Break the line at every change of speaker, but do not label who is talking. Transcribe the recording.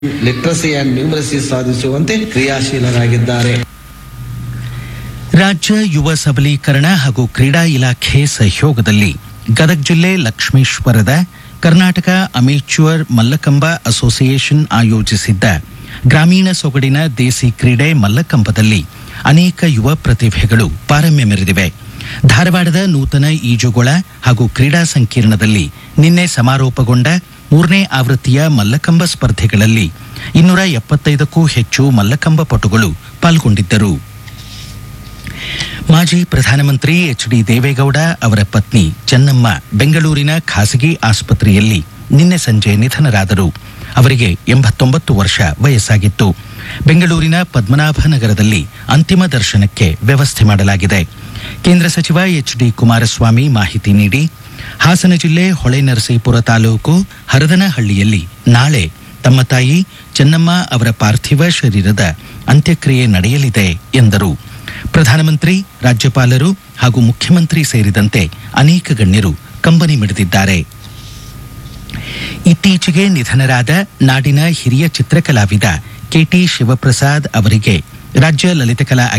literacy and numeracy ಸಾಧಿಸುವಂತೆ ಕ್ರಿಯಾಶೀಲರಾಗಿದ್ದಾರೆ
ರಾಜ್ಯ ಯುವ ಸಬಲೀಕರಣ ಹಾಗೂ ಕ್ರೀಡಾ ಇಲಾಖೆ ಸಹಯೋಗದಲ್ಲಿ ಗದಗ ಜಿಲ್ಲೆ ಲಕ್ಷ್ಮೇಶ್ವರದ ಕರ್ನಾಟಕ ಅಮೇಚ್ಯೂರ್ ಮಲ್ಲಕಂಬ ಅಸೋಸಿಯೇಷನ್ ಆಯೋಜಿಸಿದ್ದ ಗ್ರಾಮೀಣ ಸೊಗಡಿನ ದೇಸಿ ಕ್ರೀಡೆ ಮಲ್ಲಕಂಬದಲ್ಲಿ ಅನೇಕ ಯುವ ಪ್ರತಿಭೆಗಳು ಪಾರಮ್ಯ ಮೆರೆದಿವೆ ಧಾರವಾಡದ ನೂತನ ಈಜುಗೊಳ ಹಾಗೂ ಕ್ರೀಡಾ ಸಂಕೀರ್ಣದಲ್ಲಿ ನಿನ್ನೆ ಸಮಾರೋಪಗೊಂಡ ಮೂರನೇ ಆವೃತ್ತಿಯ ಮಲ್ಲಕಂಬ ಸ್ಪರ್ಧೆಗಳಲ್ಲಿ ಇನ್ನೂರ ಎಪ್ಪತ್ತೈದಕ್ಕೂ ಹೆಚ್ಚು ಮಲ್ಲಕಂಬ ಪಟುಗಳು ಪಾಲ್ಗೊಂಡಿದ್ದರು ಮಾಜಿ ಪ್ರಧಾನಮಂತ್ರಿ ಎಚ್ ಡಿ ದೇವೇಗೌಡ ಅವರ ಪತ್ನಿ ಚೆನ್ನಮ್ಮ ಬೆಂಗಳೂರಿನ ಖಾಸಗಿ ಆಸ್ಪತ್ರೆಯಲ್ಲಿ ನಿನ್ನೆ ಸಂಜೆ ನಿಧನರಾದರು ಅವರಿಗೆ ಎಂಬತ್ತೊಂಬತ್ತು ವರ್ಷ ವಯಸ್ಸಾಗಿತ್ತು ಬೆಂಗಳೂರಿನ ಪದ್ಮನಾಭ ನಗರದಲ್ಲಿ ಅಂತಿಮ ದರ್ಶನಕ್ಕೆ ವ್ಯವಸ್ಥೆ ಮಾಡಲಾಗಿದೆ ಕೇಂದ್ರ ಸಚಿವ ಎಚ್ ಡಿ ಕುಮಾರಸ್ವಾಮಿ ಮಾಹಿತಿ ನೀಡಿ ಹಾಸನ ಜಿಲ್ಲೆ ಹೊಳೆನರಸೀಪುರ ತಾಲೂಕು ಹರದನಹಳ್ಳಿಯಲ್ಲಿ ನಾಳೆ ತಮ್ಮ ತಾಯಿ ಚೆನ್ನಮ್ಮ ಅವರ ಪಾರ್ಥಿವ ಶರೀರದ ಅಂತ್ಯಕ್ರಿಯೆ ನಡೆಯಲಿದೆ ಎಂದರು ಪ್ರಧಾನಮಂತ್ರಿ ರಾಜ್ಯಪಾಲರು ಹಾಗೂ ಮುಖ್ಯಮಂತ್ರಿ ಸೇರಿದಂತೆ ಅನೇಕ ಗಣ್ಯರು ಕಂಬನಿ ಮಿಡಿದಿದ್ದಾರೆ ಇತ್ತೀಚೆಗೆ ನಿಧನರಾದ ನಾಡಿನ ಹಿರಿಯ ಚಿತ್ರಕಲಾವಿದ ಕೆಟಿ ಶಿವಪ್ರಸಾದ್ ಅವರಿಗೆ ರಾಜ್ಯ ಲಲಿತಕಲಾ